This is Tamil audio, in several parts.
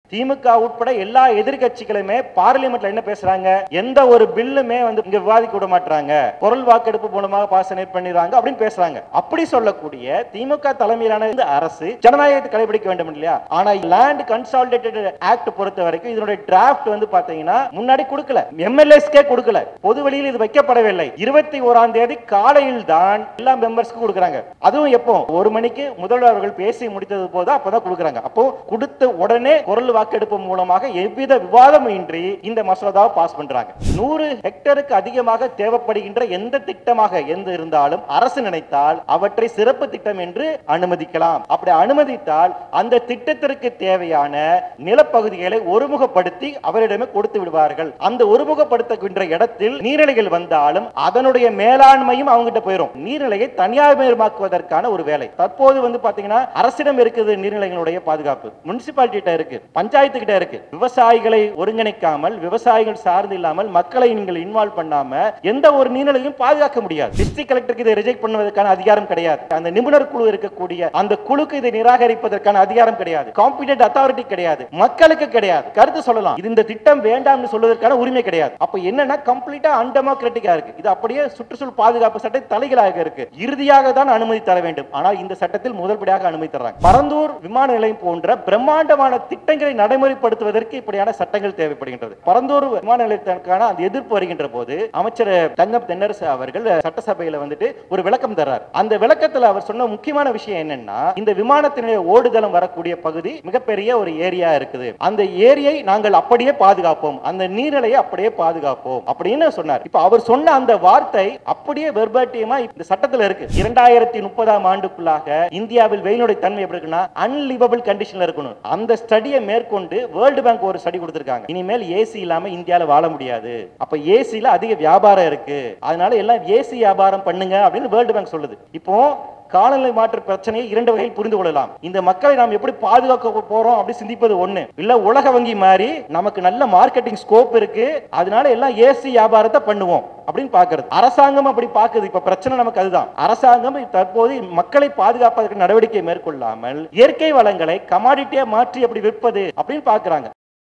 திமுக உட்பட எல்லா எதிர்க்கட்சிகளுமே பார்லிமெண்ட்ல என்ன பேசுறாங்க எந்த ஒரு பில்லுமே வந்து இங்க விவாதிக்க விட மாட்டாங்க குரல் வாக்கெடுப்பு மூலமாக பாசனேட் பண்ணிடுறாங்க அப்படின்னு பேசுறாங்க அப்படி சொல்லக்கூடிய திமுக தலைமையிலான இந்த அரசு ஜனநாயகத்தை கடைபிடிக்க வேண்டும் இல்லையா ஆனா லேண்ட் கன்சாலிடேட்டட் ஆக்ட் பொறுத்த வரைக்கும் இதனுடைய டிராஃப்ட் வந்து பாத்தீங்கன்னா முன்னாடி கொடுக்கல எம்எல்ஏஸ்க்கே கொடுக்கல பொது வெளியில் இது வைக்கப்படவில்லை இருபத்தி ஓராம் தேதி காலையில் தான் எல்லா மெம்பர்ஸ்க்கு கொடுக்குறாங்க அதுவும் எப்போ ஒரு மணிக்கு முதல்வர் அவர்கள் பேசி முடித்தது போது அப்பதான் கொடுக்குறாங்க அப்போ கொடுத்த உடனே குரல் வாக்கெடுப்பு மூலமாக எவ்வித விவாதமும் இன்றி இந்த மசோதாவை பாஸ் பண்றாங்க நூறு ஹெக்டருக்கு அதிகமாக தேவைப்படுகின்ற எந்த திட்டமாக எந்த இருந்தாலும் அரசு நினைத்தால் அவற்றை சிறப்பு திட்டம் என்று அனுமதிக்கலாம் அப்படி அனுமதித்தால் அந்த திட்டத்திற்கு தேவையான நிலப்பகுதிகளை ஒருமுகப்படுத்தி அவரிடமே கொடுத்து விடுவார்கள் அந்த ஒருமுகப்படுத்துகின்ற இடத்தில் நீர்நிலைகள் வந்தாலும் அதனுடைய மேலாண்மையும் அவங்ககிட்ட போயிடும் நீர்நிலையை தனியார்மயமாக்குவதற்கான ஒரு வேலை தற்போது வந்து பாத்தீங்கன்னா அரசிடம் இருக்குது நீர்நிலைகளுடைய பாதுகாப்பு முனிசிபாலிட்டி கிட்ட இருக்கு பஞ்சாயத்து கிட்ட இருக்கு விவசாயிகளை ஒருங்கிணைக்காமல் விவசாயிகள் சார்ந்து இல்லாமல் மக்களை நீங்கள் இன்வால்வ் பண்ணாம எந்த ஒரு நீர்நிலையும் பாதுகாக்க முடியாது டிஸ்ட்ரிக்ட் கலெக்டருக்கு இதை ரிஜெக்ட் பண்ணுவதற்கான அதிகாரம் கிடையாது அந்த நிபுணர் குழு இருக்கக்கூடிய அந்த குழுக்கு இதை நிராகரிப்பதற்கான அதிகாரம் கிடையாது காம்பிடென்ட் அத்தாரிட்டி கிடையாது மக்களுக்கு கிடையாது கருத்து சொல்லலாம் இது இந்த திட்டம் வேண்டாம்னு சொல்வதற்கான உரிமை கிடையாது அப்ப என்னன்னா கம்ப்ளீட்டா அன்டெமோக்ராட்டிக்கா இருக்கு இது அப்படியே சுற்றுச்சூழல் பாதுகாப்பு சட்ட தலைகளாக இருக்கு இறுதியாக தான் அனுமதி தர வேண்டும் ஆனால் இந்த சட்டத்தில் முதல்படியாக அனுமதி தர்றாங்க பரந்தூர் விமான நிலையம் போன்ற பிரம்மாண்டமான திட்டங்களை நடைமுறைப்படுத்துவதற்கு இப்படியான சட்டங்கள் தேவைப்படுகின்றது பரந்தூர் விமான நிலையத்திற்கான அந்த எதிர்ப்பு வருகின்ற போது அமைச்சர் தங்கம் தென்னரசு அவர்கள் சட்டசபையில வந்துட்டு ஒரு விளக்கம் தர்றார் அந்த விளக்கத்துல அவர் சொன்ன முக்கியமான விஷயம் என்னன்னா இந்த விமானத்தினுடைய ஓடுதளம் வரக்கூடிய பகுதி மிகப்பெரிய ஒரு ஏரியா இருக்குது அந்த ஏரியை நாங்கள் அப்படியே பாதுகாப்போம் அந்த நீர்நிலையை அப்படியே பாதுகாப்போம் அப்படின்னு சொன்னார் இப்ப அவர் சொன்ன அந்த வார்த்தை அப்படியே வெர்பாட்டியமா இந்த சட்டத்துல இருக்கு இரண்டாயிரத்தி முப்பதாம் ஆண்டுக்குள்ளாக இந்தியாவில் வெயிலுடைய தன்மை எப்படி இருக்குன்னா அன்லிவபிள் கண்டிஷன்ல இருக்கணும் அந்த ஸ்டடியை மேற்கொண்டு வேர்ல்டு பேங்க் ஒரு ஸ்டடி கொடுத்திருக்காங்க இனிமேல் ஏசி இல்லாம இந்தியால வாழ முடியாது அப்ப ஏசில அதிக வியாபாரம் இருக்கு அதனால எல்லாம் ஏசி வியாபாரம் பண்ணுங்க அப்படின்னு வேர்ல்டு பேங்க் சொல்லுது இப்போ காலநிலை மாற்ற பிரச்சனையை இரண்டு வகையில் புரிந்து கொள்ளலாம் இந்த மக்களை நாம் எப்படி பாதுகாக்க போறோம் அப்படி சிந்திப்பது ஒண்ணு இல்ல உலக வங்கி மாதிரி நமக்கு நல்ல மார்க்கெட்டிங் ஸ்கோப் இருக்கு அதனால எல்லாம் ஏசி வியாபாரத்தை பண்ணுவோம் அப்படின்னு பாக்குறது அரசாங்கம் அப்படி பாக்குது இப்ப பிரச்சனை நமக்கு அதுதான் அரசாங்கம் தற்போது மக்களை பாதுகாப்பதற்கு நடவடிக்கை மேற்கொள்ளாமல் இயற்கை வளங்களை கமாடிட்டியா மாற்றி அப்படி விற்பது அப்படின்னு பாக்குறாங்க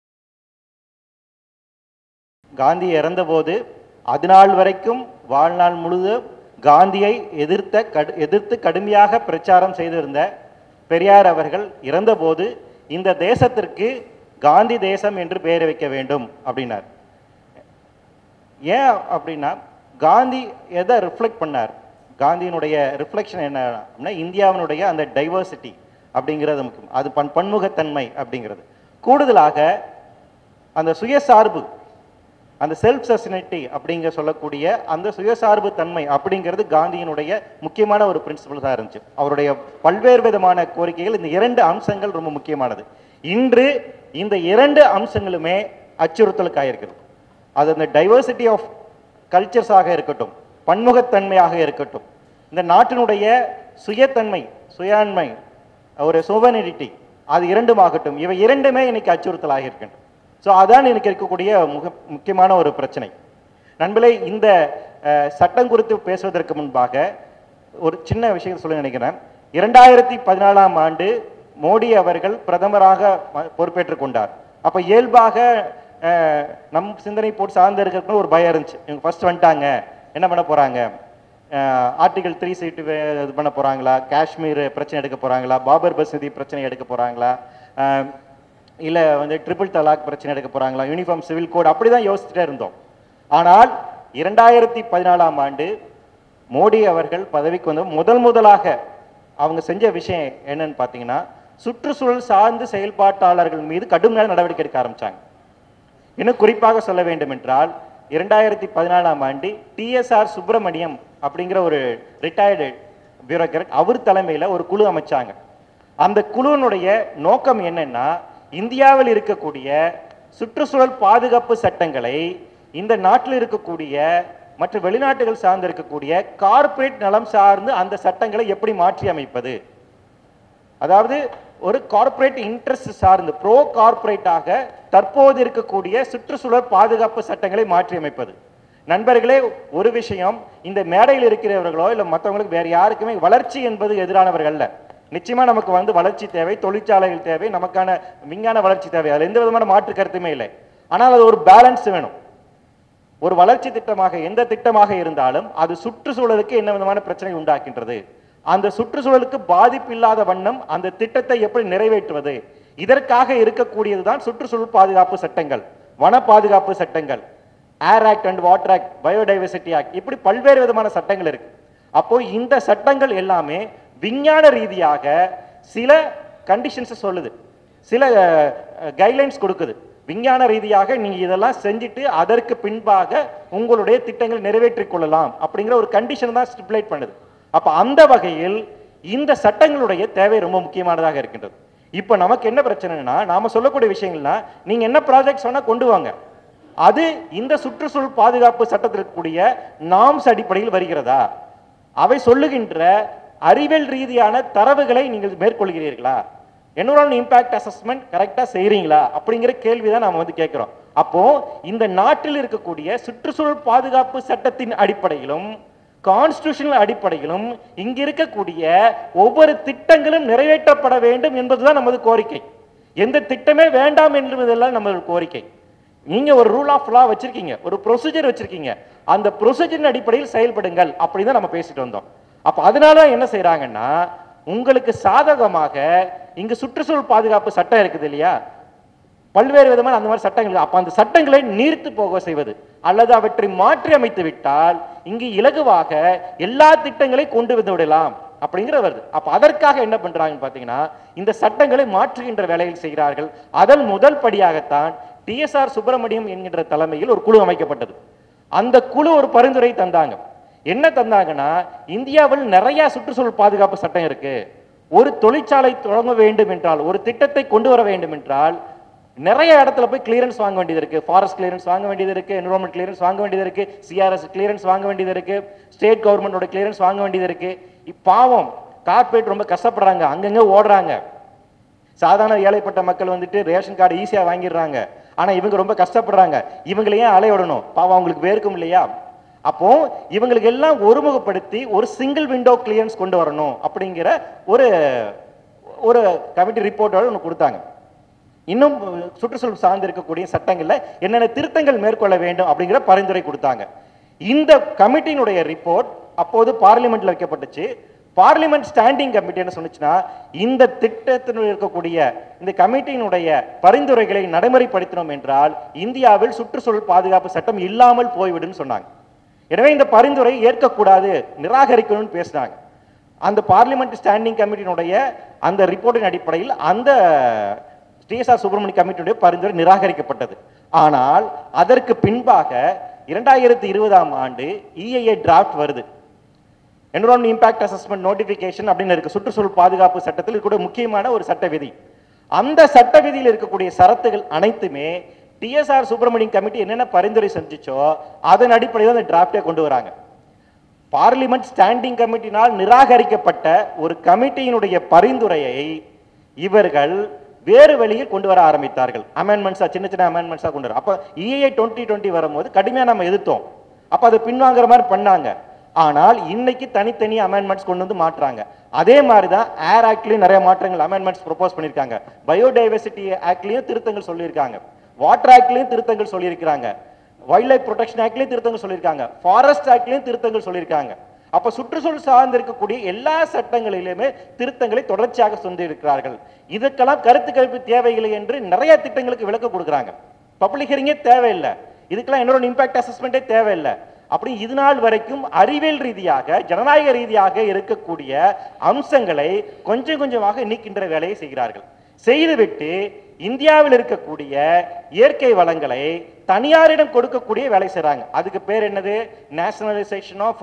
காந்தி இறந்தபோது அதுநாள் வரைக்கும் வாழ்நாள் முழுவதும் காந்தியை எதிர்த்த கடு எதிர்த்து கடுமையாக பிரச்சாரம் செய்திருந்த பெரியார் அவர்கள் இறந்தபோது இந்த தேசத்திற்கு காந்தி தேசம் என்று பெயர் வைக்க வேண்டும் அப்படின்னார் ஏன் அப்படின்னா காந்தி எதை ரிஃப்ளெக்ட் பண்ணார் காந்தியினுடைய ரிஃப்ளெக்ஷன் என்ன அப்படின்னா இந்தியாவினுடைய அந்த டைவர்சிட்டி அப்படிங்கிறது முக்கியம் அது பன் பன்முகத்தன்மை அப்படிங்கிறது கூடுதலாக அந்த சுயசார்பு அந்த செல்ஃப் சஸ்டினிட்டி அப்படிங்க சொல்லக்கூடிய அந்த சுயசார்பு தன்மை அப்படிங்கிறது காந்தியினுடைய முக்கியமான ஒரு பிரின்சிபல் இருந்துச்சு அவருடைய பல்வேறு விதமான கோரிக்கைகள் இந்த இரண்டு அம்சங்கள் ரொம்ப முக்கியமானது இன்று இந்த இரண்டு அம்சங்களுமே அச்சுறுத்தலுக்கு ஆயிருக்கிறது அது அந்த டைவர்சிட்டி ஆஃப் கல்ச்சர்ஸாக இருக்கட்டும் பன்முகத்தன்மையாக இருக்கட்டும் இந்த நாட்டினுடைய சுயத்தன்மை சுயாண்மை ஒரு சுவனிட்டி அது இரண்டுமாகட்டும் இவை இரண்டுமே இன்னைக்கு அச்சுறுத்தலாக இருக்கின்றன ஸோ அதான் எனக்கு இருக்கக்கூடிய முக முக்கியமான ஒரு பிரச்சனை நண்பர்களே இந்த அஹ், சட்டம் குறித்து பேசுவதற்கு முன்பாக ஒரு சின்ன விஷயம் சொல்ல நினைக்கிறேன் இரண்டாயிரத்தி பதினாலாம் ஆண்டு மோடி அவர்கள் பிரதமராக ம- பொறுப்பேற்றுக் கொண்டார் அப்ப இயல்பாக அஹ், நம் சிந்தனை போட்டு சார்ந்து இருக்கிறதுக்கு ஒரு பயம் இருந்துச்சு இவங்க ஃபர்ஸ்ட் வந்துட்டாங்க என்ன பண்ண போறாங்க ஆர்டிகல் த்ரீ சீட்டு இது பண்ண போறாங்களா காஷ்மீர் பிரச்சனை எடுக்க போறாங்களா பாபர் மசூதி பிரச்சனை எடுக்க போறாங்களா அஹ், இல்ல வந்து ட்ரிபிள் தலாக் பிரச்சனை எடுக்க போறாங்களா யூனிஃபார்ம் சிவில் கோட் அப்படிதான் யோசிச்சுட்டே இருந்தோம் ஆனால் இரண்டாயிரத்தி பதினாலாம் ஆண்டு மோடி அவர்கள் பதவிக்கு வந்த முதல் முதலாக அவங்க செஞ்ச விஷயம் என்னன்னு பார்த்தீங்கன்னா சுற்றுச்சூழல் சார்ந்து செயல்பாட்டாளர்கள் மீது கடுமையான நடவடிக்கை எடுக்க ஆரம்பிச்சாங்க இன்னும் குறிப்பாக சொல்ல வேண்டும் என்றால் இரண்டாயிரத்தி பதினாலாம் ஆண்டு டிஎஸ்ஆர் சுப்பிரமணியம் அப்படிங்கிற ஒரு ரிட்டையர்டு பியூரோக்ராட் அவர் தலைமையில் ஒரு குழு அமைச்சாங்க அந்த குழுவினுடைய நோக்கம் என்னன்னா இந்தியாவில் இருக்கக்கூடிய சுற்றுச்சூழல் பாதுகாப்பு சட்டங்களை இந்த நாட்டில் இருக்கக்கூடிய மற்ற வெளிநாட்டுகள் சார்ந்து இருக்கக்கூடிய கார்ப்பரேட் நலம் சார்ந்து அந்த சட்டங்களை எப்படி மாற்றி அமைப்பது அதாவது ஒரு கார்ப்பரேட் இன்ட்ரெஸ்ட் சார்ந்து ப்ரோ கார்ப்பரேட்டாக தற்போது இருக்கக்கூடிய சுற்றுச்சூழல் பாதுகாப்பு சட்டங்களை மாற்றி அமைப்பது நண்பர்களே ஒரு விஷயம் இந்த மேடையில் இருக்கிறவர்களோ இல்லை மற்றவங்களுக்கு வேற யாருக்குமே வளர்ச்சி என்பது எதிரானவர்கள் அல்ல நிச்சயமா நமக்கு வந்து வளர்ச்சி தேவை தொழிற்சாலைகள் தேவை நமக்கான விஞ்ஞான வளர்ச்சி தேவை அதுல எந்த விதமான மாற்று கருத்துமே இல்லை ஆனால் அது ஒரு பேலன்ஸ் வேணும் ஒரு வளர்ச்சி திட்டமாக எந்த திட்டமாக இருந்தாலும் அது சுற்றுச்சூழலுக்கு என்ன விதமான பிரச்சனை உண்டாக்கின்றது அந்த சுற்றுச்சூழலுக்கு பாதிப்பு இல்லாத வண்ணம் அந்த திட்டத்தை எப்படி நிறைவேற்றுவது இதற்காக இருக்கக்கூடியதுதான் சுற்றுச்சூழல் பாதுகாப்பு சட்டங்கள் வன பாதுகாப்பு சட்டங்கள் air act and water act biodiversity act இப்படி பல்வேறு விதமான சட்டங்கள் இருக்கு அப்போ இந்த சட்டங்கள் எல்லாமே விஞ்ஞான ரீதியாக சில கண்டிஷன்ஸ் சொல்லுது சில கைட்லைன்ஸ் கொடுக்குது விஞ்ஞான ரீதியாக நீங்க இதெல்லாம் செஞ்சுட்டு அதற்கு பின்பாக உங்களுடைய திட்டங்களை நிறைவேற்றிக் கொள்ளலாம் அப்படிங்கிற ஒரு கண்டிஷன் தான் ஸ்டிப்புலேட் பண்ணுது அப்ப அந்த வகையில் இந்த சட்டங்களுடைய தேவை ரொம்ப முக்கியமானதாக இருக்கின்றது இப்ப நமக்கு என்ன பிரச்சனைனா நாம சொல்லக்கூடிய விஷயங்கள்னா நீங்க என்ன ப்ராஜெக்ட் சொன்னா கொண்டு வாங்க அது இந்த சுற்றுச்சூழல் பாதுகாப்பு சட்டத்தில் இருக்கக்கூடிய நாம்ஸ் அடிப்படையில் வருகிறதா அவை சொல்லுகின்ற அறிவியல் ரீதியான தரவுகளை நீங்கள் மேற்கொள்கிறீர்களா என்விரான்மெண்ட் இம்பாக்ட் அசஸ்மெண்ட் கரெக்டா செய்றீங்களா அப்படிங்கிற கேள்வி தான் நாம வந்து கேட்கிறோம் அப்போ இந்த நாட்டில் இருக்கக்கூடிய சுற்றுச்சூழல் பாதுகாப்பு சட்டத்தின் அடிப்படையிலும் கான்ஸ்டியூஷனல் அடிப்படையிலும் இங்க இருக்கக்கூடிய ஒவ்வொரு திட்டங்களும் நிறைவேற்றப்பட வேண்டும் என்பதுதான் நமது கோரிக்கை எந்த திட்டமே வேண்டாம் என்பதெல்லாம் நமது கோரிக்கை நீங்க ஒரு ரூல் ஆஃப் லா வச்சிருக்கீங்க ஒரு ப்ரொசீஜர் வச்சிருக்கீங்க அந்த ப்ரொசீஜரின் அடிப்படையில் செயல்படுங்கள் அப்படின்னு தான் நம்ம பேசிட்டு வந்தோம் அப்ப அதனால என்ன செய்றாங்கன்னா உங்களுக்கு சாதகமாக இங்க சுற்றுச்சூழல் பாதுகாப்பு சட்டம் இருக்குது இல்லையா பல்வேறு விதமான அந்த மாதிரி சட்டங்கள் அப்ப அந்த சட்டங்களை நீர்த்து போக செய்வது அல்லது அவற்றை மாற்றி அமைத்து விட்டால் இங்கு இலகுவாக எல்லா திட்டங்களையும் கொண்டு வந்து விடலாம் அப்படிங்கிற வருது அப்ப அதற்காக என்ன பண்றாங்கன்னு பாத்தீங்கன்னா இந்த சட்டங்களை மாற்றுகின்ற வேலையில் செய்கிறார்கள் அதன் முதல் படியாகத்தான் டிஎஸ்ஆர் சுப்பிரமணியம் என்கின்ற தலைமையில் ஒரு குழு அமைக்கப்பட்டது அந்த குழு ஒரு பரிந்துரை தந்தாங்க என்ன தந்தாங்கன்னா இந்தியாவில் நிறைய சுற்றுச்சூழல் பாதுகாப்பு சட்டம் இருக்கு ஒரு தொழிற்சாலை தொடங்க வேண்டும் என்றால் ஒரு திட்டத்தை கொண்டு வர வேண்டும் என்றால் நிறைய இடத்துல போய் கிளியரன்ஸ் வாங்க வேண்டியது இருக்கு ஃபாரஸ்ட் கிளியரன்ஸ் வாங்க வேண்டியது இருக்கு என்வரன்மெண்ட் கிளியரன்ஸ் வாங்க வேண்டியது இருக்கு சிஆர்எஸ் கிளியரன்ஸ் வாங்க வேண்டியது இருக்கு ஸ்டேட் கவர்மெண்டோட கிளியரன்ஸ் வாங்க வேண்டியது இருக்கு இப்பாவம் கார்ப்பரேட் ரொம்ப கஷ்டப்படுறாங்க அங்கங்க ஓடுறாங்க சாதாரண ஏழைப்பட்ட மக்கள் வந்துட்டு ரேஷன் கார்டு ஈஸியா வாங்கிடுறாங்க ஆனா இவங்க ரொம்ப கஷ்டப்படுறாங்க இவங்களை ஏன் அலைய விடணும் பாவம் அவங்களுக்கு வேர்க்கும் இல்லையா அப்போ இவங்களுக்கு எல்லாம் ஒருமுகப்படுத்தி ஒரு சிங்கிள் விண்டோ கிளியரன்ஸ் கொண்டு வரணும் அப்படிங்கிற ஒரு ஒரு கமிட்டி ரிப்போர்ட்டோட ஒன்று கொடுத்தாங்க இன்னும் சுற்றுச்சூழல் சார்ந்து இருக்கக்கூடிய சட்டங்கள்ல என்னென்ன திருத்தங்கள் மேற்கொள்ள வேண்டும் அப்படிங்கிற பரிந்துரை கொடுத்தாங்க இந்த கமிட்டியினுடைய ரிப்போர்ட் அப்போது பார்லிமெண்ட்ல வைக்கப்பட்டுச்சு பார்லிமெண்ட் ஸ்டாண்டிங் கமிட்டி என்ன சொன்னுச்சுன்னா இந்த திட்டத்தில் இருக்கக்கூடிய இந்த கமிட்டியினுடைய பரிந்துரைகளை நடைமுறைப்படுத்தினோம் என்றால் இந்தியாவில் சுற்றுச்சூழல் பாதுகாப்பு சட்டம் இல்லாமல் போய்விடும் சொன்னாங்க எனவே இந்த பரிந்துரை ஏற்கக்கூடாது நிராகரிக்கணும்னு பேசினாங்க அந்த பார்லிமெண்ட் ஸ்டாண்டிங் கமிட்டியினுடைய அந்த ரிப்போர்ட்டின் அடிப்படையில் அந்த டிஎஸ்ஆர் சுப்பிரமணிய கமிட்டியுடைய பரிந்துரை நிராகரிக்கப்பட்டது ஆனால் அதற்கு பின்பாக இரண்டாயிரத்தி இருபதாம் ஆண்டு இஐஏ டிராஃப்ட் வருது என்விரான்மெண்ட் இம்பாக்ட் அசஸ்மெண்ட் நோட்டிபிகேஷன் அப்படின்னு இருக்கு சுற்றுச்சூழல் பாதுகாப்பு சட்டத்தில் கூட முக்கியமான ஒரு சட்ட விதி அந்த சட்ட விதியில் இருக்கக்கூடிய சரத்துகள் அனைத்துமே டிஎஸ்ஆர் சுப்பிரமணியம் கமிட்டி என்னென்ன பரிந்துரை செஞ்சுச்சோ அதன் அடிப்படையில் அந்த டிராஃப்டே கொண்டு வராங்க பார்லிமெண்ட் ஸ்டாண்டிங் கமிட்டினால் நிராகரிக்கப்பட்ட ஒரு கமிட்டியினுடைய பரிந்துரையை இவர்கள் வேறு வழியில் கொண்டு வர ஆரம்பித்தார்கள் அமெண்ட்மெண்ட்ஸா சின்ன சின்ன அமெண்ட்மெண்ட்ஸா கொண்டு வர அப்ப இஏ டுவெண்ட்டி டுவெண்ட்டி வரும்போது கடுமையா நம்ம எதிர்த்தோம் அப்ப அதை பின்வாங்குற மாதிரி பண்ணாங்க ஆனால் இன்னைக்கு தனித்தனி அமெண்ட்மெண்ட்ஸ் கொண்டு வந்து மாற்றுறாங்க அதே மாதிரி தான் ஏர் ஆக்ட்லயும் நிறைய மாற்றங்கள் அமெண்ட்மெண்ட்ஸ் ப்ரொபோஸ் பண்ணியிருக்காங்க பயோடைவர்சிட்டி ஆக்ட்லயும் திருத்தங்கள் சொல்லியிருக்காங்க வாட்டர் ஆக்ட்லயும் திருத்தங்கள் சொல்லியிருக்காங்க வைல்ட் லைஃப் ப்ரொடெக்ஷன் ஆக்ட்லயும் திருத்தங்கள் சொல்லியிருக்காங்க ஃபாரஸ்ட் ஆக்ட்லயும் திருத்தங்கள் சொல்லியிருக்காங்க அப்ப சுற்றுச்சூழல் சார்ந்து இருக்கக்கூடிய எல்லா சட்டங்களிலுமே திருத்தங்களை தொடர்ச்சியாக சொல்லி இருக்கிறார்கள் இதுக்கெல்லாம் கருத்து கணிப்பு தேவையில்லை என்று நிறைய திட்டங்களுக்கு விளக்கம் கொடுக்குறாங்க பப்ளிக் ஹியரிங்கே தேவையில்லை இதுக்கெல்லாம் என்னோட இம்பாக்ட் அசஸ்மெண்ட்டே தேவையில்லை அப்படி இது நாள் வரைக்கும் அறிவியல் ரீதியாக ஜனநாயக ரீதியாக இருக்கக்கூடிய அம்சங்களை கொஞ்சம் கொஞ்சமாக நீக்கின்ற வேலையை செய்கிறார்கள் செய்துவிட்டு இந்தியாவில் இருக்கக்கூடிய இயற்கை வளங்களை தனியாரிடம் கொடுக்கக்கூடிய வேலை செய்றாங்க அதுக்கு பேர் என்னது nationalisation of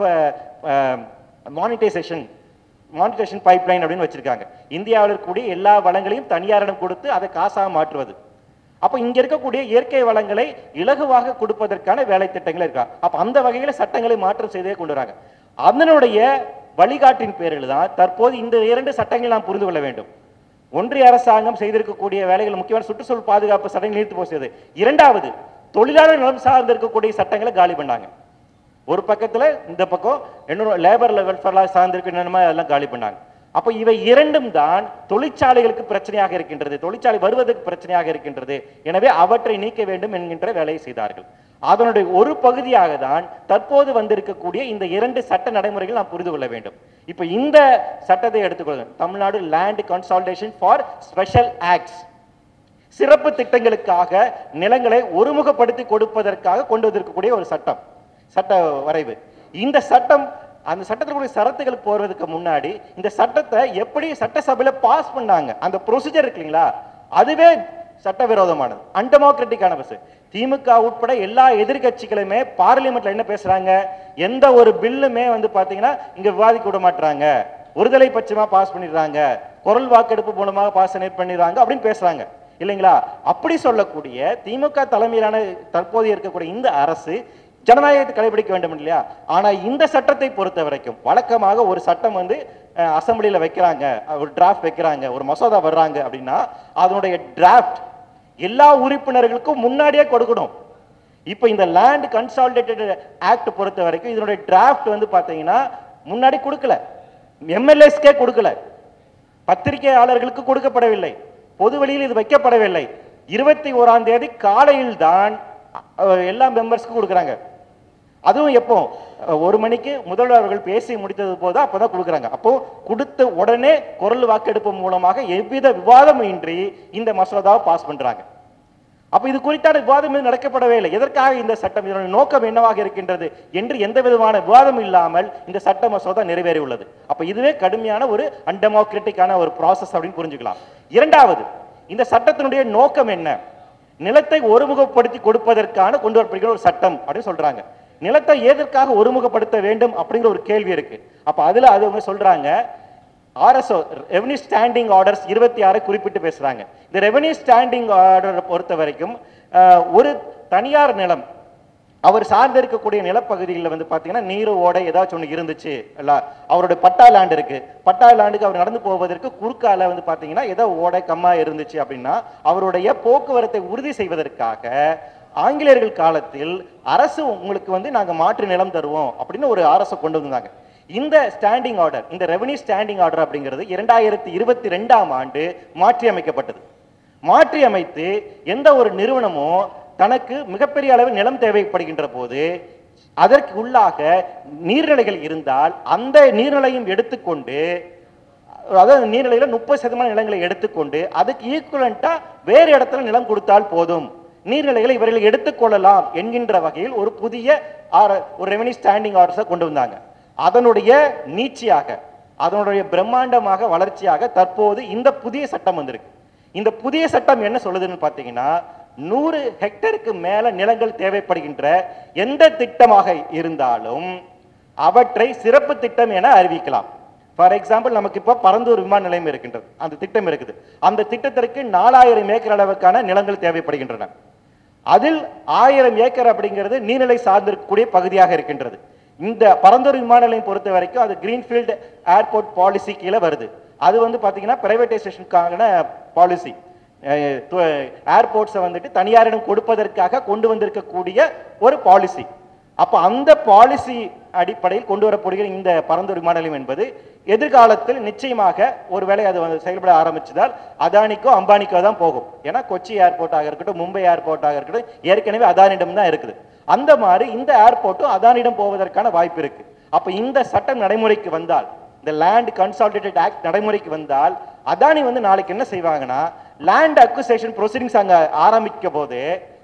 monetisation monetisation pipeline அப்படின்னு வச்சிருக்காங்க இந்தியாவில் இருக்கக்கூடிய எல்லா வளங்களையும் தனியாரிடம் கொடுத்து அதை காசாக மாற்றுவது அப்ப இங்க இருக்கக்கூடிய இயற்கை வளங்களை இலகுவாக கொடுப்பதற்கான வேலை திட்டங்கள் இருக்கா அப்ப அந்த வகையில சட்டங்களை மாற்றம் செய்தே கொண்டு வராங்க அதனுடைய வழிகாட்டின் பேரில் தான் தற்போது இந்த இரண்டு சட்டங்களை நாம் புரிந்து கொள்ள வேண்டும் ஒன்றிய அரசாங்கம் செய்திருக்கக்கூடிய வேலைகள் முக்கியமான சுற்றுச்சூழல் பாதுகாப்பு சட்டங்கள் நீர்த்து போச்சது இரண்டாவது தொழிலாளர் நலம் சார்ந்து இருக்கக்கூடிய சட்டங்களை காலி பண்ணாங்க ஒரு பக்கத்துல இந்த பக்கம் இன்னொரு லேபர் வெல்ஃபேர்லாம் சார்ந்து இருக்கு என்னென்னமோ அதெல்லாம் காலி பண்ணாங்க அப்ப இவை இரண்டும் தான் தொழிற்சாலைகளுக்கு பிரச்சனையாக இருக்கின்றது தொழிற்சாலை வருவதற்கு பிரச்சனையாக இருக்கின்றது எனவே அவற்றை நீக்க வேண்டும் என்கின்ற வேலையை செய்தார்கள் அதனுடைய ஒரு பகுதியாக தான் தற்போது வந்திருக்கக்கூடிய இந்த இரண்டு சட்ட நடைமுறைகள் நாம் புரிந்து கொள்ள வேண்டும் இப்ப இந்த சட்டத்தை எடுத்துக்கொள்ளுங்க Tamil Nadu land consultation for special acts சிறப்பு திட்டங்களுக்காக நிலங்களை ஒருமுகப்படுத்தி கொடுப்பதற்காக கொண்டு வந்திருக்கக்கூடிய ஒரு சட்டம் சட்ட வரைவு இந்த சட்டம் அந்த சட்டத்திற்குரிய சரத்துகள் போறதுக்கு முன்னாடி இந்த சட்டத்தை எப்படி சட்டசபையில பாஸ் பண்ணாங்க அந்த ப்ரொசீஜர் இருக்கு இல்லைங்களா அதுவே சட்டவிரோதமானது அன்டெமோக்ராட்டிக்கான பஸ் திமுக உட்பட எல்லா எதிர்க்கட்சிகளுமே பார்லிமெண்ட்ல என்ன பேசுறாங்க எந்த ஒரு பில்லுமே வந்து பாத்தீங்கன்னா இங்க விவாதிக்க விட மாட்டாங்க ஒருதலை பட்சமா பாஸ் பண்ணிடுறாங்க குரல் வாக்கெடுப்பு மூலமாக பாஸ் பண்ணிடுறாங்க அப்படின்னு பேசுறாங்க இல்லைங்களா அப்படி சொல்லக்கூடிய திமுக தலைமையிலான தற்போது இருக்கக்கூடிய இந்த அரசு ஜனநாயகத்தை கடைபிடிக்க வேண்டும் இல்லையா ஆனா இந்த சட்டத்தை பொறுத்த வரைக்கும் வழக்கமாக ஒரு சட்டம் வந்து அஹ், அசெம்பிளியில வைக்கிறாங்க ஒரு டிராஃப்ட் வைக்கிறாங்க ஒரு மசோதா வர்றாங்க அப்படின்னா அதனுடைய டிராஃப்ட் எல்லா உறுப்பினர்களுக்கும் முன்னாடியே கொடுக்கணும் இப்போ இந்த லேண்ட் கன்சாலிடேட்டட் ஆக்ட் பொறுத்த வரைக்கும் இதனுடைய டிராஃப்ட் வந்து பாத்தீங்கன்னா முன்னாடி கொடுக்கல எம்எல்ஏஸ்க்கே கொடுக்கல பத்திரிகையாளர்களுக்கு கொடுக்கப்படவில்லை பொது வெளியில் இது வைக்கப்படவில்லை இருபத்தி ஓராம் தேதி காலையில் தான் அஹ், எல்லா மெம்பர்ஸ்க்கும் கொடுக்குறாங்க அதுவும் எப்போ அஹ், ஒரு மணிக்கு முதல்வர் அவர்கள் பேசி முடித்தது போது அப்பதான் கொடுக்குறாங்க அப்போ கொடுத்த உடனே குரல் வாக்கெடுப்பு மூலமாக எவ்வித விவாதமும் இன்றி இந்த மசோதாவை பாஸ் பண்றாங்க அப்ப இது குறித்தான விவாதம் எதுவும் நடக்கப்படவே இல்லை எதற்காக இந்த சட்டம் இதனுடைய நோக்கம் என்னவாக இருக்கின்றது என்று எந்த விதமான விவாதம் இல்லாமல் இந்த சட்ட மசோதா நிறைவேறி உள்ளது அப்ப இதுவே கடுமையான ஒரு அன்டெமோக்ராட்டிக்கான ஒரு ப்ராசஸ் அப்படின்னு புரிஞ்சுக்கலாம் இரண்டாவது இந்த சட்டத்தினுடைய நோக்கம் என்ன நிலத்தை ஒருமுகப்படுத்தி கொடுப்பதற்கான கொண்டு வரப்படுகிற ஒரு சட்டம் அப்படின்னு சொல்றாங்க நிலத்தை எதற்காக ஒருமுகப்படுத்த வேண்டும் அப்படிங்கிற ஒரு கேள்வி இருக்கு அப்ப அதுல அது அவங்க சொல்றாங்க ஆர்எஸ்ஓ ரெவன்யூ ஸ்டாண்டிங் ஆர்டர்ஸ் இருபத்தி ஆறு குறிப்பிட்டு பேசுறாங்க இந்த ரெவன்யூ ஸ்டாண்டிங் ஆர்டர் பொறுத்த வரைக்கும் அஹ், ஒரு தனியார் நிலம் அவர் சார்ந்து இருக்கக்கூடிய நிலப்பகுதிகளில் வந்து பார்த்தீங்கன்னா நீர் ஓடை ஏதாச்சும் ஒன்று இருந்துச்சு இல்ல அவருடைய பட்டா லேண்ட் இருக்கு பட்டா லேண்டுக்கு அவர் நடந்து போவதற்கு குறுக்கால வந்து பார்த்தீங்கன்னா ஏதோ ஓடை கம்மா இருந்துச்சு அப்படின்னா அவருடைய போக்குவரத்தை உறுதி செய்வதற்காக ஆங்கிலேயர்கள் காலத்தில் அரசு உங்களுக்கு வந்து நாங்க மாற்று நிலம் தருவோம் அப்படின்னு ஒரு அரசை கொண்டு வந்தாங்க இந்த ஸ்டாண்டிங் ஆர்டர் இந்த ரெவன்யூ ஸ்டாண்டிங் ஆர்டர் அப்படிங்கிறது இரண்டாயிரத்தி இருபத்தி ரெண்டாம் ஆண்டு மாற்றி அமைக்கப்பட்டது மாற்றி அமைத்து எந்த ஒரு நிறுவனமும் தனக்கு மிகப்பெரிய அளவில் நிலம் தேவைப்படுகின்ற போது அதற்கு உள்ளாக நீர்நிலைகள் இருந்தால் அந்த நீர்நிலையும் எடுத்துக்கொண்டு அதாவது நீர்நிலையில முப்பது சதமான நிலங்களை எடுத்துக்கொண்டு அதுக்கு ஈக்குவலண்டா வேறு இடத்துல நிலம் கொடுத்தால் போதும் நீர்நிலைகளை இவர்கள் எடுத்துக்கொள்ளலாம் என்கின்ற வகையில் ஒரு புதிய ஆர- ஒரு ரெவன்யூ ஸ்டாண்டிங் ஆர்டர்ஸை கொண்டு வந்தாங்க அதனுடைய நீட்சியாக அதனுடைய பிரம்மாண்டமாக வளர்ச்சியாக தற்போது இந்த புதிய சட்டம் வந்திருக்கு இந்த புதிய சட்டம் என்ன சொல்லுதுன்னு பார்த்தீங்கன்னா நூறு ஹெக்டருக்கு மேல நிலங்கள் தேவைப்படுகின்ற எந்த திட்டமாக இருந்தாலும் அவற்றை சிறப்பு திட்டம் என அறிவிக்கலாம் ஃபார் எக்ஸாம்பிள் நமக்கு இப்போ பரந்தூர் விமான நிலையம் இருக்கின்றது அந்த திட்டம் இருக்குது அந்த திட்டத்திற்கு நாலாயிரம் ஏக்கர் அளவுக்கான நிலங்கள் தேவைப்படுகின்றன அதில் ஆயிரம் ஏக்கர் அப்படிங்கிறது நீர்நிலை சார்ந்திருக்கக்கூடிய பகுதியாக இருக்கின்றது இந்த பரந்தூர் விமான நிலையம் பொறுத்த வரைக்கும் அது கிரீன்ஃபீல்டு ஏர்போர்ட் பாலிசி கீழே வருது அது வந்து பார்த்தீங்கன்னா பிரைவேட்டைசேஷனுக்கான பாலிசி ஏர்போர்ட்ஸை வந்துட்டு தனியாரிடம் கொடுப்பதற்காக கொண்டு வந்திருக்கக்கூடிய ஒரு பாலிசி அப்ப அந்த பாலிசி அடிப்படையில் கொண்டு வரப்படுகிற இந்த பரந்தூர் விமான நிலையம் என்பது எதிர்காலத்தில் நிச்சயமாக ஒருவேளை அது வந்து செயல்பட ஆரம்பிச்சதால் அதானிக்கோ அம்பானிக்கோ தான் போகும் ஏன்னா கொச்சி ஏர்போர்ட்டாக இருக்கட்டும் மும்பை ஏர்போர்ட்டாக இருக்கட்டும் ஏற்கனவே அதானிடம் தான் இருக்குது அந்த மாதிரி இந்த ஏர்போர்ட்டும் அதானிடம் போவதற்கான வாய்ப்பு இருக்கு அப்ப இந்த சட்டம் நடைமுறைக்கு வந்தால் இந்த லேண்ட் கன்சாலிடேட்டட் ஆக்ட் நடைமுறைக்கு வந்தால் அதானி வந்து நாளைக்கு என்ன செய்வாங்கன்னா லேண்ட் அக்விசேஷன் ப்ரொசீடிங்ஸ் அங்க ஆரம்பிக்க போது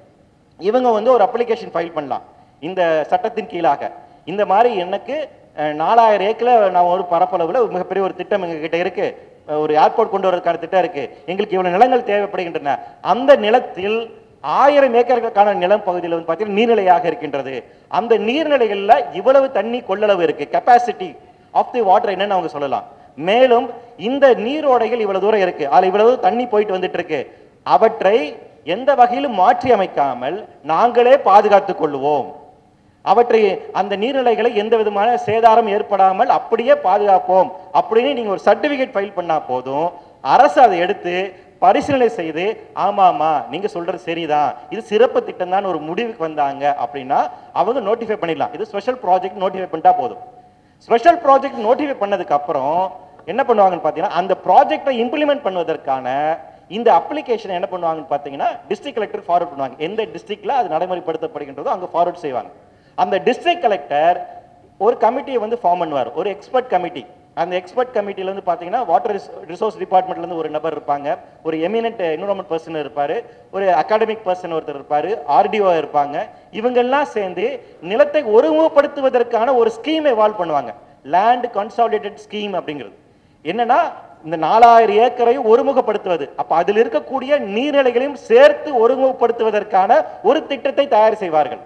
இவங்க வந்து ஒரு அப்ளிகேஷன் ஃபைல் பண்ணலாம் இந்த சட்டத்தின் கீழாக இந்த மாதிரி எனக்கு அஹ், நாலாயிரம் ஏக்கர்ல நான் ஒரு பரப்பளவுல ஒரு மிகப்பெரிய ஒரு திட்டம் எங்க கிட்ட இருக்கு அஹ், ஒரு ஏர்போர்ட் கொண்டு வரதுக்கான திட்டம் இருக்கு எங்களுக்கு இவ்வளவு நிலங்கள் தேவைப்படுகின்றன அந்த நிலத்தில் ஆயிரம் ஏக்கர்களுக்கான நிலம் பகுதியில் வந்து பார்த்தீங்கன்னா நீர்நிலையாக இருக்கின்றது அந்த நீர்நிலைகள்ல இவ்வளவு தண்ணி கொள்ளளவு இருக்கு கெப்பாசிட்டி ஆஃப் தி வாட்டர் என்னன்னு அவங்க சொல்லலாம் மேலும் இந்த நீரோடைகள் இவ்வளவு தூரம் இருக்கு அதுல இவ்வளவு தண்ணி போயிட்டு வந்துட்டு இருக்கு அவற்றை எந்த வகையிலும் மாற்றி அமைக்காமல் நாங்களே பாதுகாத்துக் கொள்வோம் அவற்றை அந்த நீர்நிலைகளை எந்த விதமான சேதாரம் ஏற்படாமல் அப்படியே பாதுகாப்போம் அப்படின்னு நீங்க ஒரு சர்டிபிகேட் ஃபைல் பண்ணா போதும் அரசு அதை எடுத்து பரிசீலனை செய்து ஆமாமா நீங்க சொல்றது சரிதான் இது சிறப்பு திட்டம் தான் ஒரு முடிவுக்கு வந்தாங்க அப்படின்னா அவங்க நோட்டிஃபை பண்ணிடலாம் இது ஸ்பெஷல் ப்ராஜெக்ட் நோட்டிஃபை பண்ணிட்டா போதும் ஸ்பெஷல் ப்ராஜெக்ட் நோட்டிஃபை பண்ணதுக்கு அப்புறம் என்ன பண்ணுவாங்கன்னு பார்த்தீங்கன்னா அந்த ப்ராஜெக்டை இம்ப்ளிமெண்ட் பண்ணுவதற்கான இந்த அப்ளிகேஷன் என்ன பண்ணுவாங்கன்னு பார்த்தீங்கன்னா டிஸ்ட்ரிக்ட் கலெக்டர் ஃபார்வர்ட் பண்ணுவாங்க எந்த டிஸ்ட்ரிக்ட்ல அது நடைமுறைப்படுத்தப்படுகின்றதோ அங்க ஃபார்வர்ட் செய்வாங்க அந்த டிஸ்ட்ரிக்ட் கலெக்டர் ஒரு கமிட்டியை வந்து ஃபார்ம் பண்ணுவார் ஒரு எக்ஸ்பர்ட் கமிட்டி அந்த எக்ஸ்பர்ட் கமிட்டில வந்து பாத்தீங்கன்னா வாட்டர் ரிசோர்ஸ் டிபார்ட்மெண்ட்ல இருந்து ஒரு நபர் இருப்பாங்க ஒரு எமினன்ட் என்விரான்மெண்ட் பர்சன் இருப்பாரு ஒரு அகாடமிக் பர்சன் ஒருத்தர் இருப்பாரு ஆர்டிஓ இருப்பாங்க இவங்கெல்லாம் சேர்ந்து நிலத்தை ஒருமுகப்படுத்துவதற்கான ஒரு ஸ்கீம் எவால்வ் பண்ணுவாங்க லேண்ட் கன்சாலிடேட்டட் ஸ்கீம் அப்படிங்கிறது என்னன்னா இந்த நாலாயிரம் ஏக்கரையும் ஒருமுகப்படுத்துவது அப்ப அதில் இருக்கக்கூடிய நீர்நிலைகளையும் சேர்த்து ஒருமுகப்படுத்துவதற்கான ஒரு திட்டத்தை தயார் செய்வார்கள்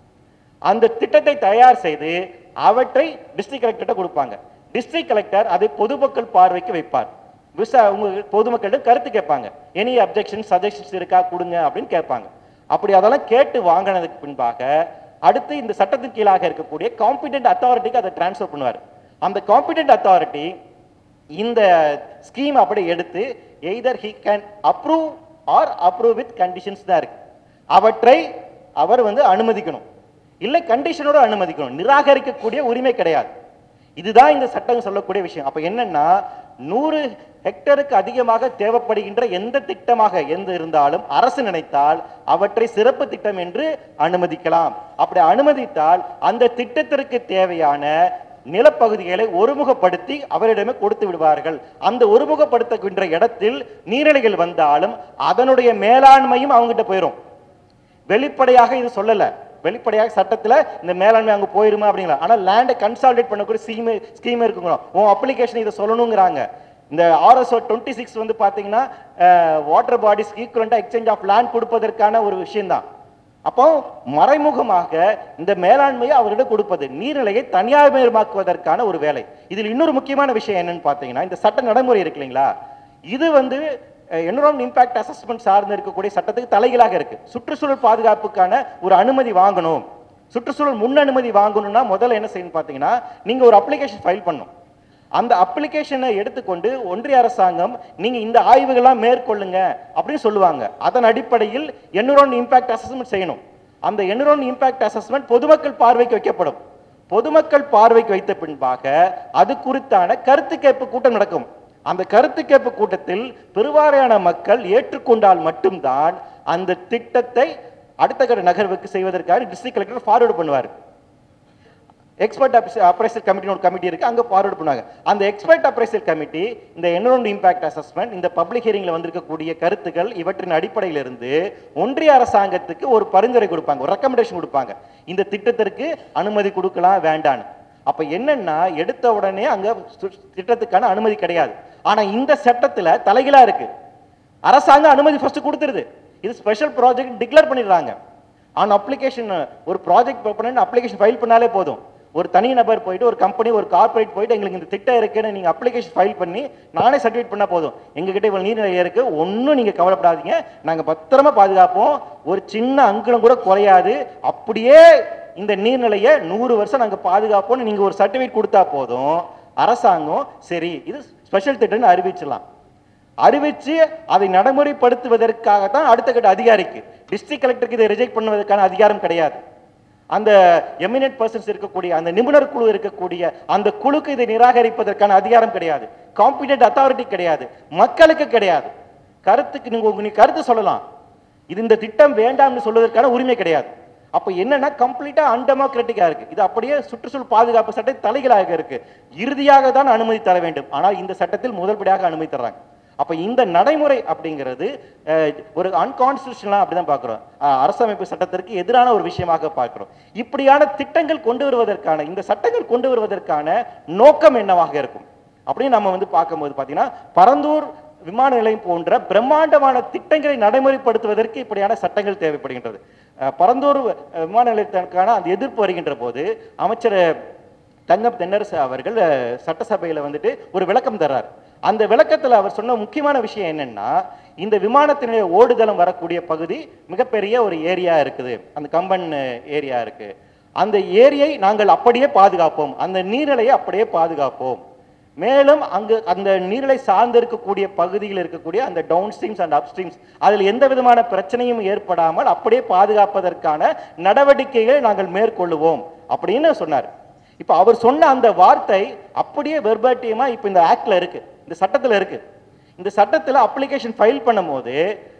அந்த திட்டத்தை தயார் செய்து அவற்றை டிஸ்ட்ரிக்ட் கலெக்டர்கிட்ட கொடுப்பாங்க டிஸ்ட்ரிக்ட் கலெக்டர் அதை பொதுமக்கள் பார்வைக்கு வைப்பார் விசா உங்க பொதுமக்களிடம் கருத்து கேட்பாங்க எனி அப்ஜெக்ஷன் சஜஷன்ஸ் இருக்கா கொடுங்க அப்படின்னு கேட்பாங்க அப்படி அதெல்லாம் கேட்டு வாங்கினதுக்கு பின்பாக அடுத்து இந்த சட்டத்தின் கீழாக இருக்கக்கூடிய காம்பிடென்ட் அத்தாரிட்டிக்கு அதை டிரான்ஸ்ஃபர் பண்ணுவார் அந்த காம்பிடென்ட் அத்தாரிட்டி இந்த ஸ்கீம் அப்படி எடுத்து either he can approve or approve with conditions தான் இருக்கு அவற்றை அவர் வந்து அனுமதிக்கணும் இல்லை கண்டிஷனோட அனுமதிக்கணும் நிராகரிக்கக்கூடிய உரிமை கிடையாது இதுதான் இந்த சட்டம் சொல்லக்கூடிய விஷயம் அப்ப என்னன்னா நூறு ஹெக்டருக்கு அதிகமாக தேவைப்படுகின்ற எந்த திட்டமாக எந்த இருந்தாலும் அரசு நினைத்தால் அவற்றை சிறப்பு திட்டம் என்று அனுமதிக்கலாம் அப்படி அனுமதித்தால் அந்த திட்டத்திற்கு தேவையான நிலப்பகுதிகளை ஒருமுகப்படுத்தி அவரிடமே கொடுத்து விடுவார்கள் அந்த ஒருமுகப்படுத்துகின்ற இடத்தில் நீர்நிலைகள் வந்தாலும் அதனுடைய மேலாண்மையும் அவங்ககிட்ட போயிடும் வெளிப்படையாக இது சொல்லல வெளிப்படையாக சட்டத்துல இந்த மேலாண்மை அங்க போயிருமா அப்படிங்களா ஆனா லேண்டை கன்சாலிடேட் பண்ணக்கூடிய ஸ்கீம் ஸ்கீம் இருக்குங்க உன் அப்ளிகேஷன் இதை சொல்லணுங்கிறாங்க இந்த ஆர்எஸ்ஓ டுவெண்ட்டி சிக்ஸ் வந்து பாத்தீங்கன்னா வாட்டர் பாடிஸ் ஈக்குவலண்டா எக்ஸ்சேஞ்ச் ஆஃப் லேண்ட் கொடுப்பதற்கான ஒரு விஷயம்தான் அப்போ மறைமுகமாக இந்த மேலாண்மையை அவரிடம் கொடுப்பது நீர்நிலையை தனியார்மயமாக்குவதற்கான ஒரு வேலை இதில் இன்னொரு முக்கியமான விஷயம் என்னன்னு பார்த்தீங்கன்னா இந்த சட்ட நடைமுறை இருக்கு இல்லைங்களா இது வந்து என்விரான்மெண்ட் இம்பாக்ட் அசஸ்மெண்ட் சார்ந்து இருக்கக்கூடிய சட்டத்துக்கு தலைகீழாக இருக்கு சுற்றுச்சூழல் பாதுகாப்புக்கான ஒரு அனுமதி வாங்கணும் சுற்றுச்சூழல் முன் அனுமதி வாங்கணும்னா முதல்ல என்ன செய்யணும் பார்த்தீங்கன்னா நீங்க ஒரு அப்ளிகேஷன் ஃபைல் பண்ணணும் அந்த அப்ளிகேஷனை எடுத்துக்கொண்டு ஒன்றிய அரசாங்கம் நீங்க இந்த ஆய்வுகள்லாம் மேற்கொள்ளுங்க அப்படின்னு சொல்லுவாங்க அதன் அடிப்படையில் என்விரான் இம்பாக்ட் அசஸ்மெண்ட் செய்யணும் அந்த என்விரான் இம்பாக்ட் அசஸ்மெண்ட் பொதுமக்கள் பார்வைக்கு வைக்கப்படும் பொதுமக்கள் பார்வைக்கு வைத்த பின்பாக அது குறித்தான கருத்து கேட்பு கூட்டம் நடக்கும் அந்த கருத்து கேட்பு கூட்டத்தில் பெருவாரியான மக்கள் ஏற்றுக்கொண்டால் மட்டும்தான் அந்த திட்டத்தை அடுத்த கட்ட நகர்வுக்கு செய்வதற்காக டிஸ்ட்ரிக்ட் கலெக்டர் ஃபார்வர்டு பண்ணுவார் எக்ஸ்பர்ட் அப்ரைசல் கமிட்டி ஒரு கமிட்டி இருக்கு அங்க ஃபார்வர்ட் பண்ணுவாங்க அந்த எக்ஸ்பர்ட் அப்ரைசல் கமிட்டி இந்த என்விரான்மெண்ட் இம்பாக்ட் அசஸ்மெண்ட் இந்த பப்ளிக் ஹியரிங்ல வந்திருக்கக்கூடிய கருத்துக்கள் இவற்றின் அடிப்படையில் இருந்து ஒன்றிய அரசாங்கத்துக்கு ஒரு பரிந்துரை கொடுப்பாங்க ஒரு ரெக்கமெண்டேஷன் கொடுப்பாங்க இந்த திட்டத்திற்கு அனுமதி கொடுக்கலாம் வேண்டான்னு அப்ப என்னன்னா எடுத்த உடனே அங்க சு- திட்டத்துக்கான அனுமதி கிடையாது ஆனா இந்த சட்டத்துல தலைகீழா இருக்கு அரசாங்கம் அனுமதி ஃபர்ஸ்ட் கொடுத்துருது இது ஸ்பெஷல் ப்ராஜெக்ட் டிக்ளேர் பண்ணிடுறாங்க ஆன் அப்ளிகேஷன் ஒரு ப்ராஜெக்ட் பண்ணி அப்ளிகேஷன் ஃபைல் பண்ணாலே போதும் ஒரு தனி நபர் போயிட்டு ஒரு கம்பெனி ஒரு கார்ப்பரேட் போயிட்டு எங்களுக்கு இந்த திட்டம் இருக்குன்னு நீங்க அப்ளிகேஷன் ஃபைல் பண்ணி நானே சர்டிஃபிகேட் பண்ணா போதும் எங்ககிட்ட இவ்வளவு நீர்நிலை இருக்கு ஒன்றும் நீங்க கவலைப்படாதீங்க நாங்க பத்திரமா பாதுகாப்போம் ஒரு சின்ன அங்குலம் கூட குறையாது அப்படியே இந்த நீர்நிலையை நூறு வருஷம் நாங்க பாதுகாப்போம்னு நீங்க ஒரு சர்டிஃபிகேட் கொடுத்தா போதும் அரசாங்கம் சரி இது ஸ்பெஷல் திட்டம்னு அறிவிச்சிடலாம் அறிவிச்சு அதை நடைமுறைப்படுத்துவதற்காகத்தான் அடுத்த கட்ட அதிகாரிக்கு டிஸ்ட்ரிக்ட் கலெக்டருக்கு இதை ரிஜெக்ட் பண்ணுவதற்கான அதிகாரம் கிடையாது அந்த எமினன்ட் பர்சன்ஸ் இருக்கக்கூடிய அந்த நிபுணர் குழு இருக்கக்கூடிய அந்த குழுக்கு இதை நிராகரிப்பதற்கான அதிகாரம் கிடையாது காம்பிடென்ட் அத்தாரிட்டி கிடையாது மக்களுக்கு கிடையாது கருத்துக்கு நீங்க உங்க- நீங்க கருத்து சொல்லலாம் இது இந்த திட்டம் வேண்டாம்னு சொல்வதற்கான உரிமை கிடையாது அப்ப என்னன்னா கம்ப்ளீட்டா அன்டெமோக்ராட்டிக்கா இருக்கு இது அப்படியே சுற்றுச்சூழல் பாதுகாப்பு சட்ட தலைகளாக இருக்கு இறுதியாக தான் அனுமதி தர வேண்டும் ஆனால் இந்த சட்டத்தில் முதல்படியாக அனுமதி தர்றாங்க அப்ப இந்த நடைமுறை அப்படிங்கிறது அஹ், ஒரு அன்கான்ஸ்டியூஷனலா அப்படிதான் பார்க்கிறோம் அஹ், அரசமைப்பு சட்டத்திற்கு எதிரான ஒரு விஷயமாக பார்க்கிறோம் இப்படியான திட்டங்கள் கொண்டு வருவதற்கான இந்த சட்டங்கள் கொண்டு வருவதற்கான நோக்கம் என்னவாக இருக்கும் அப்படின்னு நம்ம வந்து பார்க்கும்போது பார்த்தீங்கன்னா பரந்தூர் விமான நிலையம் போன்ற பிரம்மாண்டமான திட்டங்களை நடைமுறைப்படுத்துவதற்கு இப்படியான சட்டங்கள் தேவைப்படுகின்றது அஹ், பரந்தூர் அஹ், விமான நிலையத்திற்கான அந்த எதிர்ப்பு வருகின்ற போது அமைச்சர் தங்கம் தென்னரசு அவர்கள் அஹ், சட்டசபையில வந்துட்டு ஒரு விளக்கம் தர்றார் அந்த விளக்கத்துல அவர் சொன்ன முக்கியமான விஷயம் என்னன்னா இந்த விமானத்தினுடைய ஓடுதளம் வரக்கூடிய பகுதி மிகப்பெரிய ஒரு ஏரியா இருக்குது அந்த கம்பன் ஏரியா இருக்கு அந்த ஏரியை நாங்கள் அப்படியே பாதுகாப்போம் அந்த நீர்நிலையை அப்படியே பாதுகாப்போம் மேலும் அங்கு அந்த நீர்நிலை சார்ந்து இருக்கக்கூடிய பகுதியில் இருக்கக்கூடிய அந்த down streams and up streams அதில் எந்த விதமான பிரச்சனையும் ஏற்படாமல் அப்படியே பாதுகாப்பதற்கான நடவடிக்கைகளை நாங்கள் மேற்கொள்ளுவோம் அப்படின்னு சொன்னார் இப்போ அவர் சொன்ன அந்த வார்த்தை அப்படியே வெர்பாட்டியமா இப்போ இந்த ஆக்ட்ல இருக்கு இந்த சட்டத்துல இருக்கு இந்த சட்டத்துல அப்ளிகேஷன் ஃபைல் பண்ணும்போது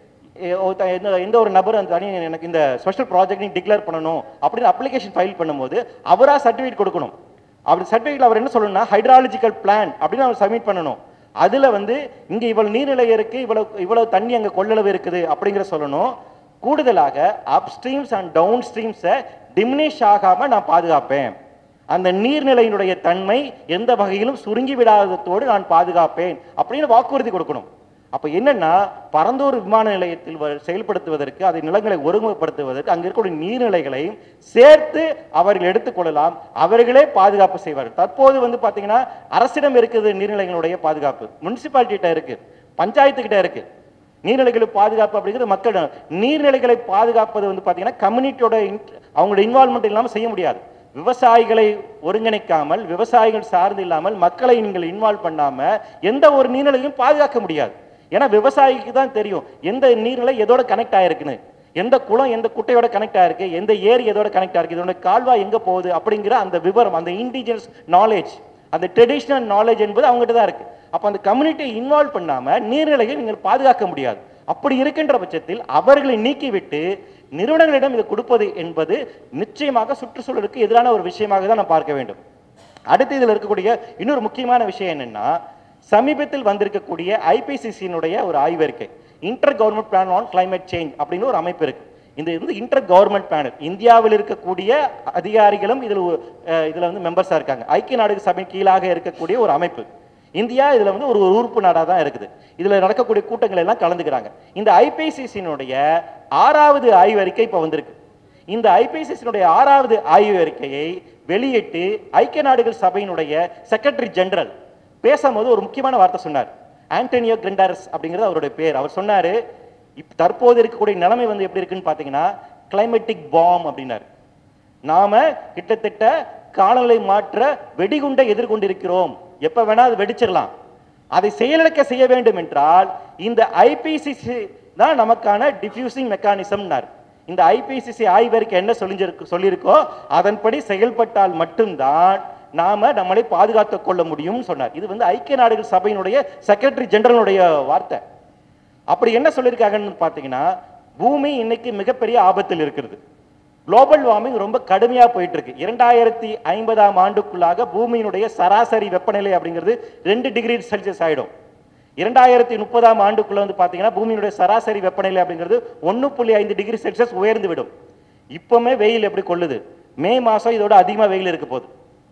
எ- ஒருத்த- எந்த எந்த ஒரு நபர் அந்த தனி எனக்கு இந்த ஸ்பெஷல் ப்ராஜெக்ட் நீ டிக்ளேர் பண்ணணும் அப்படின்னு அப்ளிகேஷன் ஃபைல் பண்ணும்போது அவரா சர்டிஃபிகேட் கொடுக்கணும் அப்படி சர்டிஃபிகேட்ல அவர் என்ன சொல்லணும்னா ஹைட்ராலஜிக்கல் பிளான் அப்படின்னு அவர் சப்மிட் பண்ணணும் அதுல வந்து இங்க இவ்வளவு நீர்நிலை இருக்கு இவ்வளவு இவ்வளவு தண்ணி அங்க கொள்ளளவு இருக்குது அப்படிங்கிற சொல்லணும் கூடுதலாக அப் ஸ்ட்ரீம்ஸ் அண்ட் டவுன் ஸ்ட்ரீம்ஸை டிமினிஷ் ஆகாம நான் பாதுகாப்பேன் அந்த நீர்நிலையினுடைய தன்மை எந்த வகையிலும் சுருங்கி விடாததோடு நான் பாதுகாப்பேன் அப்படின்னு வாக்குறுதி கொடுக்கணும் அப்ப என்னன்னா பரந்தூர் விமான நிலையத்தில் வ- செயல்படுத்துவதற்கு அதை நிலங்களை ஒருமுகப்படுத்துவதற்கு அங்க இருக்கக்கூடிய நீர்நிலைகளையும் சேர்த்து அவர்கள் எடுத்துக்கொள்ளலாம் அவர்களே பாதுகாப்பு செய்வார்கள் தற்போது வந்து பாத்தீங்கன்னா அரசிடம் இருக்குது நீர்நிலைகளுடைய பாதுகாப்பு முனிசிபாலிட்டிகிட்ட இருக்கு பஞ்சாயத்து கிட்ட இருக்கு நீர்நிலைகளை பாதுகாப்பு அப்படிங்கிறது மக்கள் நீர்நிலைகளை பாதுகாப்பது வந்து பாத்தீங்கன்னா கம்யூனிட்டியோட அவங்களோட இன்வால்மெண்ட் இல்லாம செய்ய முடியாது விவசாயிகளை ஒருங்கிணைக்காமல் விவசாயிகள் சார்ந்து இல்லாமல் மக்களை நீங்கள் இன்வால்வ் பண்ணாம எந்த ஒரு நீர்நிலையும் பாதுகாக்க முடியாது ஏன்னா விவசாயிக்கு தான் தெரியும் எந்த நீர்நிலை எதோட கனெக்ட் ஆயிருக்குன்னு எந்த குளம் எந்த குட்டையோட கனெக்ட் ஆயிருக்கு எந்த ஏரி எதோட கனெக்ட் ஆயிருக்கு இதோட கால்வாய் எங்க போகுது அப்படிங்கிற அந்த விவரம் அந்த இண்டிஜினஸ் நாலேஜ் அந்த ட்ரெடிஷ்னல் நாலேஜ் என்பது அவங்ககிட்ட தான் இருக்கு அப்போ அந்த கம்யூனிட்டியை இன்வால்வ் பண்ணாம நீர்நிலையை நீங்கள் பாதுகாக்க முடியாது அப்படி இருக்கின்ற பட்சத்தில் அவர்களை நீக்கிவிட்டு நிறுவனங்களிடம் இதை கொடுப்பது என்பது நிச்சயமாக சுற்றுச்சூழலுக்கு எதிரான ஒரு விஷயமாக தான் நான் பார்க்க வேண்டும் அடுத்து இதில் இருக்கக்கூடிய இன்னொரு முக்கியமான விஷயம் என்னன்னா சமீபத்தில் வந்திருக்கக்கூடிய ஐபிசிசியினுடைய ஒரு ஆய்வறிக்கை inter government plan on climate change அப்படின்னு ஒரு அமைப்பு இருக்கு இந்த வந்து இன்டர் கவர்மெண்ட் பேனல் இந்தியாவில் இருக்கக்கூடிய அதிகாரிகளும் இதில் ஒரு, அஹ், இதுல வந்து மெம்பர்ஸா இருக்காங்க ஐக்கிய நாடுகள் சபை கீழாக இருக்கக்கூடிய ஒரு அமைப்பு இந்தியா இதுல வந்து ஒரு உறுப்பு நாடா தான் இருக்குது இதுல நடக்கக்கூடிய கூட்டங்கள் எல்லாம் கலந்துக்கிறாங்க இந்த ஐபிசிசியினுடைய ஆறாவது ஆய்வறிக்கை இப்ப வந்திருக்கு இந்த ஐபிசிசியினுடைய ஆறாவது ஆய்வறிக்கையை வெளியிட்டு ஐக்கிய நாடுகள் சபையினுடைய செக்ரட்டரி ஜெனரல் பேசும்போது ஒரு முக்கியமான வார்த்தை சொன்னார் ஆண்டனியோ கிரெண்டாரஸ் அப்படிங்கிறது அவருடைய பேர் அவர் சொன்னாரு இப் தற்போது இருக்கக்கூடிய நிலைமை வந்து எப்படி இருக்குன்னு பாத்தீங்கன்னா கிளைமேட்டிக் பாம் அப்படின்னாரு நாம கிட்டத்தட்ட காலநிலை மாற்ற வெடிகுண்டை எதிர்கொண்டிருக்கிறோம் எப்ப வேணா அது வெடிச்சிடலாம் அதை செயலிழக்க செய்ய வேண்டும் என்றால் இந்த ஐபிசிசி தான் நமக்கான டிஃப்யூசிங் மெக்கானிசம்னார் இந்த ஐபிசிசி ஆய்வறிக்கை என்ன சொல்லிருக்கு சொல்லியிருக்கோ அதன்படி செயல்பட்டால் மட்டும்தான் நாம நம்மளை பாதுகாத்துக் கொள்ள முடியும்னு சொன்னார் இது வந்து ஐக்கிய நாடுகள் சபையினுடைய செக்ரட்டரி ஜெனரலுடைய வார்த்தை அப்படி என்ன சொல்லியிருக்காங்கன்னு பார்த்தீங்கன்னா பூமி இன்னைக்கு மிகப்பெரிய ஆபத்தில் இருக்கிறது குளோபல் வார்மிங் ரொம்ப கடுமையா போயிட்டு இருக்கு இரண்டாயிரத்தி ஐம்பதாம் ஆண்டுக்குள்ளாக பூமியினுடைய சராசரி வெப்பநிலை அப்படிங்கிறது ரெண்டு டிகிரி செல்சியஸ் ஆயிடும் இரண்டாயிரத்தி முப்பதாம் ஆண்டுக்குள்ள வந்து பாத்தீங்கன்னா பூமியினுடைய சராசரி வெப்பநிலை அப்படிங்கிறது ஒன்று புள்ளி ஐந்து டிகிரி செல்சியஸ் உயர்ந்து விடும் இப்பவுமே வெயில் எப்படி கொள்ளுது மே மாசம் இதோட அதிகமா வெயில் இருக்க போகுது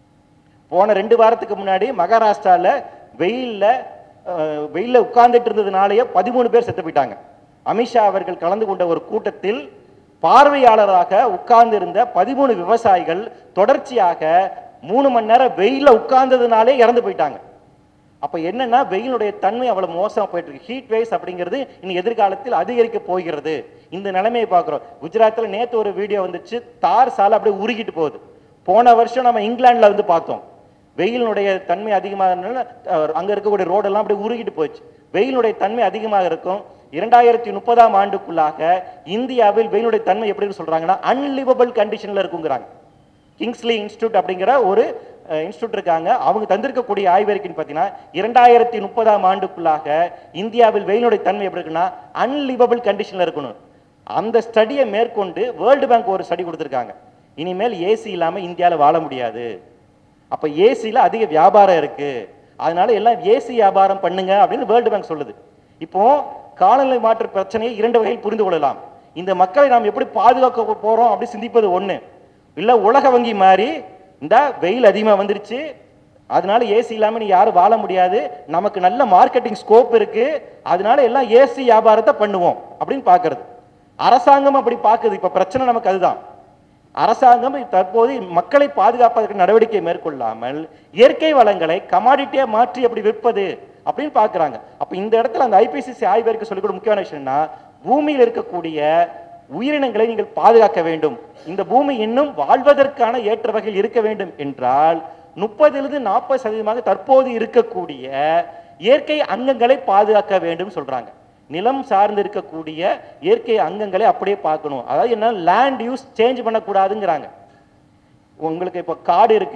போன ரெண்டு வாரத்துக்கு முன்னாடி மகாராஷ்டிரால வெயில்ல அஹ், வெயில்ல உட்கார்ந்துட்டு இருந்ததுனாலேயே பதிமூணு பேர் செத்து போயிட்டாங்க அமித்ஷா அவர்கள் கலந்து கொண்ட ஒரு கூட்டத்தில் பார்வையாளராக உட்கார்ந்து இருந்த பதிமூணு விவசாயிகள் தொடர்ச்சியாக மூணு மணி நேரம் வெயில்ல உட்கார்ந்ததுனாலே இறந்து போயிட்டாங்க அப்ப என்னன்னா வெயிலுடைய தன்மை அவ்வளவு மோசமா போயிட்டு இருக்கு ஹீட் வேவ்ஸ் அப்படிங்கிறது இனி எதிர்காலத்தில் அதிகரிக்க போகிறது இந்த நிலைமையை பார்க்கிறோம் குஜராத்ல நேத்து ஒரு வீடியோ வந்துச்சு தார் சாலை அப்படியே உருகிட்டு போகுது போன வருஷம் நம்ம இங்கிலாந்துல வந்து பார்த்தோம் வெயிலினுடைய தன்மை அதிகமாகிறதுனால அஹ், அங்க இருக்கக்கூடிய ரோடெல்லாம் அப்படியே உருகிட்டு போச்சு வெயிலுடைய தன்மை அதிகமாக இருக்கும் இரண்டாயிரத்தி முப்பதாம் ஆண்டுக்குள்ளாக இந்தியாவில் வெயிலுடைய தன்மை எப்படி சொல்றாங்கன்னா அன்லிவபிள் கண்டிஷன்ல இருக்குங்கிறாங்க கிங்ஸ்லி இன்ஸ்டியூட் அப்படிங்கிற ஒரு இன்ஸ்டியூட் இருக்காங்க அவங்க தந்திருக்கக்கூடிய ஆய்வறிக்கைன்னு பார்த்தீங்கன்னா இரண்டாயிரத்தி முப்பதாம் ஆண்டுக்குள்ளாக இந்தியாவில் வெயிலுடைய தன்மை எப்படி இருக்குன்னா அன்லிவபிள் கண்டிஷன்ல இருக்கணும் அந்த ஸ்டடியை மேற்கொண்டு வேர்ல்டு பேங்க் ஒரு ஸ்டடி கொடுத்துருக்காங்க இனிமேல் ஏசி இல்லாம இந்தியாவில் வாழ முடியாது அப்ப ஏசில அதிக வியாபாரம் இருக்கு அதனால எல்லாம் ஏசி வியாபாரம் பண்ணுங்க அப்படின்னு வேர்ல்டு பேங்க் சொல்லுது இப்போ காலநிலை மாற்ற பிரச்சனையை இரண்டு வகையில் புரிந்து கொள்ளலாம் இந்த மக்களை நாம் எப்படி பாதுகாக்க போறோம் அப்படி சிந்திப்பது ஒண்ணு இல்ல உலக வங்கி மாதிரி இந்த வெயில் அதிகமா வந்துருச்சு அதனால ஏசி இல்லாம நீ யாரும் வாழ முடியாது நமக்கு நல்ல மார்க்கெட்டிங் ஸ்கோப் இருக்கு அதனால எல்லாம் ஏசி வியாபாரத்தை பண்ணுவோம் அப்படின்னு பாக்குறது அரசாங்கம் அப்படி பாக்குது இப்ப பிரச்சனை நமக்கு அதுதான் அரசாங்கம் தற்போது மக்களை பாதுகாப்பதற்கு நடவடிக்கை மேற்கொள்ளாமல் இயற்கை வளங்களை கமாடிட்டியா மாற்றி அப்படி விற்பது அப்படின்னு பார்க்கறாங்க அப்ப இந்த இடத்துல அந்த ஐபிசிசி ஆய்வறிக்கை சொல்லிக் கொடுக்க முக்கியமான விஷயம்னா பூமியில் இருக்கக்கூடிய உயிரினங்களை நீங்கள் பாதுகாக்க வேண்டும் இந்த பூமி இன்னும் வாழ்வதற்கான ஏற்ற வகையில் இருக்க வேண்டும் என்றால் முப்பதிலிருந்து நாற்பது சதவீதமாக தற்போது இருக்கக்கூடிய இயற்கை அங்கங்களை பாதுகாக்க வேண்டும் சொல்றாங்க நிலம் சார்ந்து இருக்கக்கூடிய இயற்கை அங்கங்களை அப்படியே பார்க்கணும் அதாவது என்ன லேண்ட் யூஸ் சேஞ்ச் பண்ணக்கூடாதுங்கிறாங்க உங்களுக்கு இப்போ காடு இருக்கு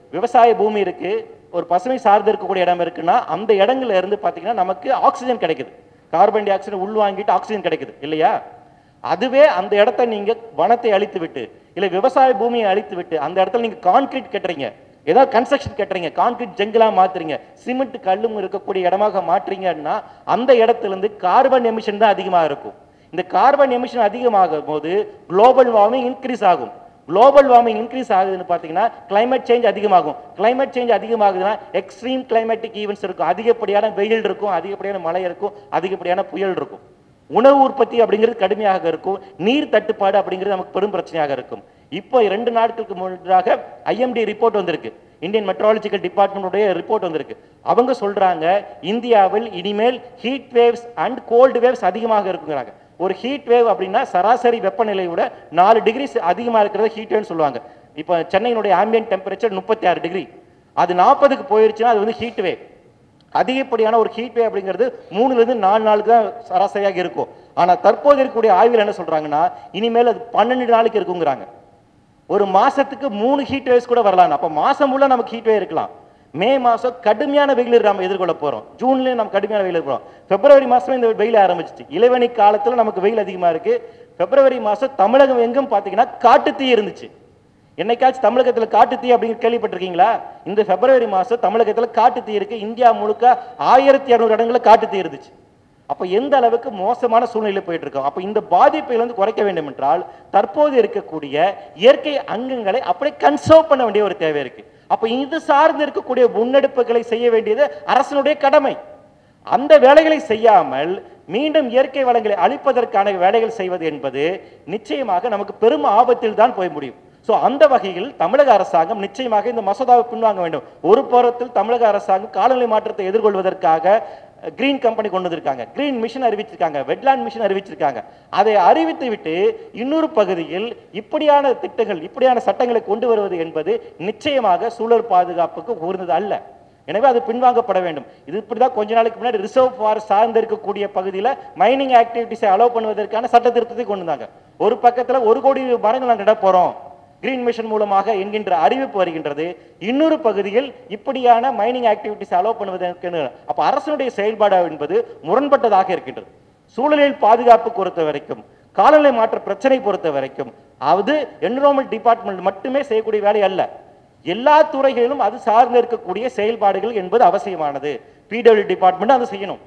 விவசாய பூமி இருக்கு ஒரு பசுமை சார்ந்து இருக்கக்கூடிய இடம் இருக்குன்னா அந்த இடங்கள்ல இருந்து பாத்தீங்கன்னா நமக்கு ஆக்சிஜன் கிடைக்குது கார்பன் டை ஆக்சைடு உள்வாங்கிட்டு ஆக்சிஜன் கிடைக்குது இல்லையா அதுவே அந்த இடத்த நீங்க வனத்தை அழித்து விட்டு இல்ல விவசாய பூமியை அழித்து விட்டு அந்த இடத்துல நீங்க கான்கிரீட் கட்டுறீங்க ஏதாவது கன்ஸ்ட்ரக்ஷன் கட்டுறீங்க கான்கிரீட் ஜங்கிலா மாத்துறீங்க சிமெண்ட் கல்லும் இருக்கக்கூடிய இடமாக மாற்றீங்கன்னா அந்த இடத்துல இருந்து கார்பன் எமிஷன் தான் அதிகமாக இருக்கும் இந்த கார்பன் எமிஷன் அதிகமாகும் போது குளோபல் வார்மிங் இன்க்ரீஸ் ஆகும் குளோபல் வார்மிங் இன்க்ரீஸ் ஆகுதுன்னு பார்த்தீங்கன்னா climate சேஞ்ச் அதிகமாகும் climate சேஞ்ச் அதிகமாகுதுன்னா எக்ஸ்ட்ரீம் climatic ஈவெண்ட்ஸ் இருக்கும் அதிகப்படியான வெயில் இருக்கும் அதிகப்படியான மழை இருக்கும் அதிகப்படியான புயல் இருக்கும் உணவு உற்பத்தி அப்படிங்கிறது கடுமையாக இருக்கும் நீர் தட்டுப்பாடு அப்படிங்கிறது நமக்கு பெரும் பிரச்சனையாக இருக்கும் இப்போ இரண்டு நாட்களுக்கு முன்னதாக ஐஎம்டி ரிப்போர்ட் வந்திருக்கு இந்தியன் மெட்ராலஜிக்கல் டிபார்ட்மெண்ட்டுடைய ரிப்போர்ட் வந்திருக்கு அவங்க சொல்றாங்க இந்தியாவில் இனிமேல் heat waves and cold waves அதிகமாக இருக்குங்கிறாங்க ஒரு ஹீட் வேவ் அப்படின்னா சராசரி வெப்பநிலையை விட நாலு டிகிரி அதிகமாக இருக்கிறத ஹீட் வேவ்னு சொல்லுவாங்க இப்போ சென்னையினுடைய ஆம்பியன் டெம்பரேச்சர் முப்பத்தி ஆறு டிகிரி அது நாற்பதுக்கு போயிருச்சுன்னா அது வந்து ஹீட் வேவ் அதிகப்படியான ஒரு ஹீட் வேவ் அப்படிங்கிறது மூணுல இருந்து நாலு நாளுக்கு தான் சராசரியாக இருக்கும் ஆனா தற்போது இருக்கக்கூடிய ஆய்வில் என்ன சொல்றாங்கன்னா இனிமேல் அது பன்னெண்டு நாளைக்கு இருக்குங்கிறாங்க ஒரு மாசத்துக்கு மூணு ஹீட் வேவ்ஸ் கூட வரலாம் அப்ப மாசம் உள்ள நமக்கு ஹீட் வேவ் இருக்கலாம் மே மாசம் கடுமையான வெயில் நம்ம எதிர்கொள்ள போறோம் ஜூன்லயும் நம்ம கடுமையான வெயில் இருக்கிறோம் பிப்ரவரி மாசம் இந்த வெயில் ஆரம்பிச்சிச்சு இளவெனி காலத்துல நமக்கு வெயில் அதிகமா இருக்கு பிப்ரவரி மாசம் தமிழகம் எங்கும் பாத்தீங்கன்னா காட்டுத்தீ இருந்துச்சு என்னைக்காச்சும் தமிழகத்துல காட்டுத்தீ அப்படிங்கிற கேள்விப்பட்டிருக்கீங்களா இந்த பிப்ரவரி மாசம் தமிழகத்துல காட்டுத்தீ இருக்கு இந்தியா முழுக்க ஆயிரத்தி இரநூறு இடங்கள்ல காட்டுத்தீ இருந்துச்சு அப்ப எந்த அளவுக்கு மோசமான சூழ்நிலை போயிட்டு இருக்கோம் அப்ப இந்த பாதிப்பை வந்து குறைக்க வேண்டும் என்றால் தற்போது இருக்கக்கூடிய இயற்கை அங்கங்களை அப்படியே கன்சர்வ் பண்ண வேண்டிய ஒரு தேவை இருக்கு அப்ப இது சார்ந்து இருக்கக்கூடிய முன்னெடுப்புகளை செய்ய வேண்டியது அரசனுடைய கடமை அந்த வேலைகளை செய்யாமல் மீண்டும் இயற்கை வளங்களை அழிப்பதற்கான வேலைகள் செய்வது என்பது நிச்சயமாக நமக்கு பெரும் ஆபத்தில் தான் போய் முடியும் சோ அந்த வகையில் தமிழக அரசாங்கம் நிச்சயமாக இந்த மசோதாவை பின்வாங்க வேண்டும் ஒரு புறத்தில் தமிழக அரசாங்கம் காலநிலை மாற்றத்தை எதிர்கொள்வதற்காக கிரீன் கம்பெனி கொண்டு வந்திருக்காங்க கிரீன் மிஷன் அறிவிச்சிருக்காங்க வெட்லாண்ட் மிஷன் அறிவிச்சிருக்காங்க அதை அறிவித்து விட்டு இன்னொரு பகுதியில் இப்படியான திட்டங்கள் இப்படியான சட்டங்களை கொண்டு வருவது என்பது நிச்சயமாக சூழல் பாதுகாப்புக்கு உகந்தது அல்ல எனவே அது பின்வாங்கப்பட வேண்டும் இது இப்படிதான் கொஞ்ச நாளைக்கு முன்னாடி ரிசர்வ் ஃபாரஸ்ட் சார்ந்து இருக்கக்கூடிய பகுதியில் மைனிங் ஆக்டிவிட்டிஸை அலோவ் பண்ணுவதற்கான சட்ட திருத்தத்தை கொண்டு வந்தாங்க ஒரு பக்கத்துல ஒரு கோடி மரங்கள் நாங்கள் நட போறோம் கிரீன் மிஷன் மூலமாக என்கின்ற அறிவிப்பு வருகின்றது இன்னொரு பகுதியில் இப்படியான மைனிங் ஆக்டிவிட்டிஸ் அலோவ் பண்ணுவதற்கு அப்ப அரசனுடைய செயல்பாடு என்பது முரண்பட்டதாக இருக்கின்றது சூழலில் பாதுகாப்பு பொறுத்த வரைக்கும் காலநிலை மாற்ற பிரச்சனை பொறுத்த வரைக்கும் அது என்விரான்மெண்ட் டிபார்ட்மெண்ட் மட்டுமே செய்யக்கூடிய வேலை அல்ல எல்லா துறைகளிலும் அது சார்ந்து இருக்கக்கூடிய செயல்பாடுகள் என்பது அவசியமானது பிடபிள்யூ டிபார்ட்மெண்ட் அது செய்யணும்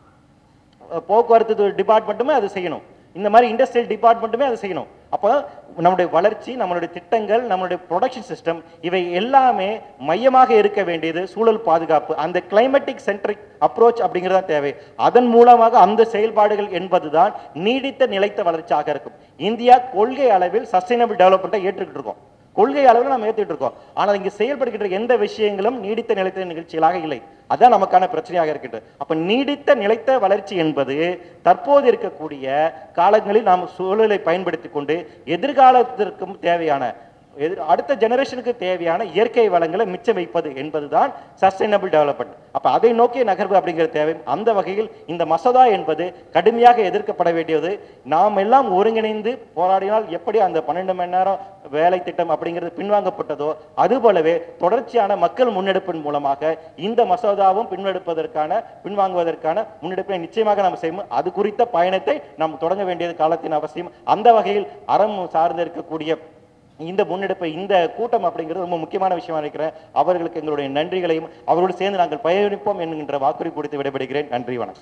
அஹ் போக்குவரத்து டிபார்ட்மெண்ட்டுமே அது செய்யணும் இந்த மாதிரி இண்டஸ்ட்ரியல் டிபார்ட்மெண்ட்டுமே அது செய்யணும் அப்போ நம்மளுடைய வளர்ச்சி நம்மளுடைய திட்டங்கள் நம்மளுடைய ப்ரொடக்ஷன் சிஸ்டம் இவை எல்லாமே மையமாக இருக்க வேண்டியது சூழல் பாதுகாப்பு அந்த கிளைமேட்டிக் சென்ட்ரிக் அப்ரோச் அப்படிங்கிறதா தேவை அதன் மூலமாக அந்த செயல்பாடுகள் என்பதுதான் நீடித்த நிலைத்த வளர்ச்சியாக இருக்கும் இந்தியா கொள்கை அளவில் சஸ்டைனபிள் டெவலப்மெண்ட்டை ஏற்றுக்கிட்டு இருக்கோம் கொள்கை அளவில் நம்ம ஏற்றுட்டு இருக்கோம் ஆனால் இங்கு செயல்படுகின்ற எந்த விஷயங்களும் நீடித்த நிலைத்த நிகழ்ச்சிகளாக இல்லை அதான் நமக்கான பிரச்சனையாக இருக்கின்றது அப்ப நீடித்த நிலைத்த வளர்ச்சி என்பது தற்போது இருக்கக்கூடிய காலங்களில் நாம் சூழலை பயன்படுத்தி கொண்டு எதிர்காலத்திற்கும் தேவையான எதிர் அடுத்த ஜெனரேஷனுக்கு தேவையான இயற்கை வளங்களை மிச்சம் வைப்பது என்பதுதான் சஸ்டைனபிள் டெவலப்மெண்ட் அப்ப அதை நோக்கிய நகர்வு அப்படிங்கிற தேவை அந்த வகையில் இந்த மசோதா என்பது கடுமையாக எதிர்க்கப்பட வேண்டியது நாம் எல்லாம் ஒருங்கிணைந்து போராடினால் எப்படி அந்த பன்னெண்டு மணி நேரம் வேலை திட்டம் அப்படிங்கிறது பின்வாங்கப்பட்டதோ அதுபோலவே தொடர்ச்சியான மக்கள் முன்னெடுப்பின் மூலமாக இந்த மசோதாவும் பின்னெடுப்பதற்கான பின்வாங்குவதற்கான முன்னெடுப்பை நிச்சயமாக நாம் செய்யும் அது குறித்த பயணத்தை நாம் தொடங்க வேண்டியது காலத்தின் அவசியம் அந்த வகையில் அறம் சார்ந்து இருக்கக்கூடிய இந்த முன்னெடுப்பை இந்த கூட்டம் அப்படிங்கிறது ரொம்ப முக்கியமான விஷயமா இருக்கிறேன் அவர்களுக்கு எங்களுடைய நன்றிகளையும் அவரோடு சேர்ந்து நாங்கள் பயணிப்போம் என்கின்ற வாக்குறுதி கொடுத்து விடைபெறுகிறேன் நன்றி வணக்கம்